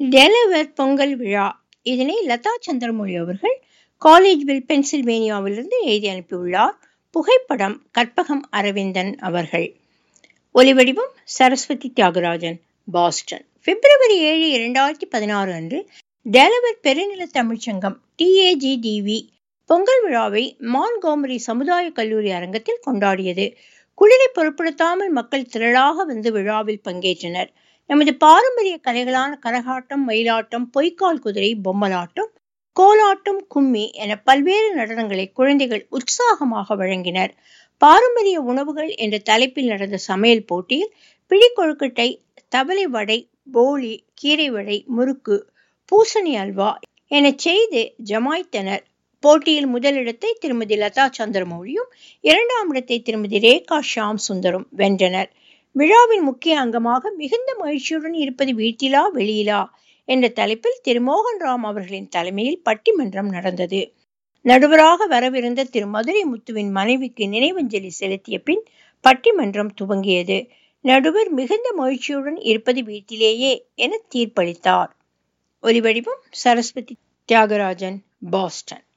Delaware Pongal விழா இதனை லதா சந்திரமௌழி அவர்கள் காலேஜ்வில் பென்சில்வேனியாவிலிருந்து எழுதி அனுப்பியுள்ளார் புகைப்படம் கற்பகம் அரவிந்தன் அவர்கள் ஒலிவடிவம் சரஸ்வதி தியாகராஜன் பாஸ்டன் பிப்ரவரி ஏழு இரண்டாயிரத்தி பதினாறு அன்று டெலவர் பெருநில தமிழ்ச்சங்கம் டிஏஜிடிவி பொங்கல் விழாவை மான்கோமரி சமுதாய கல்லூரி அரங்கத்தில் கொண்டாடியது குளிரை பொருட்படுத்தாமல் மக்கள் திரளாக வந்து விழாவில் பங்கேற்றனர் நமது பாரம்பரிய கலைகளான கரகாட்டம் மயிலாட்டம் பொய்க்கால் குதிரை பொம்மலாட்டம் கோலாட்டம் கும்மி என பல்வேறு நடனங்களை குழந்தைகள் உற்சாகமாக வழங்கினர் பாரம்பரிய உணவுகள் என்ற தலைப்பில் நடந்த சமையல் போட்டியில் பிடிக்கொழுக்கட்டை தவளை வடை போலி கீரை வடை முறுக்கு பூசணி அல்வா என செய்து ஜமாய்த்தனர் போட்டியில் முதலிடத்தை திருமதி லதா சந்திரமௌழியும் இரண்டாம் இடத்தை திருமதி ரேகா ஷாம் சுந்தரும் வென்றனர் விழாவின் முக்கிய அங்கமாக மிகுந்த மகிழ்ச்சியுடன் இருப்பது வீட்டிலா வெளியிலா என்ற தலைப்பில் திரு மோகன் ராம் அவர்களின் தலைமையில் பட்டிமன்றம் நடந்தது நடுவராக வரவிருந்த திரு மதுரை முத்துவின் மனைவிக்கு நினைவஞ்சலி செலுத்திய பின் பட்டிமன்றம் துவங்கியது நடுவர் மிகுந்த மகிழ்ச்சியுடன் இருப்பது வீட்டிலேயே என தீர்ப்பளித்தார் ஒலிவடிவம் சரஸ்வதி தியாகராஜன் பாஸ்டன்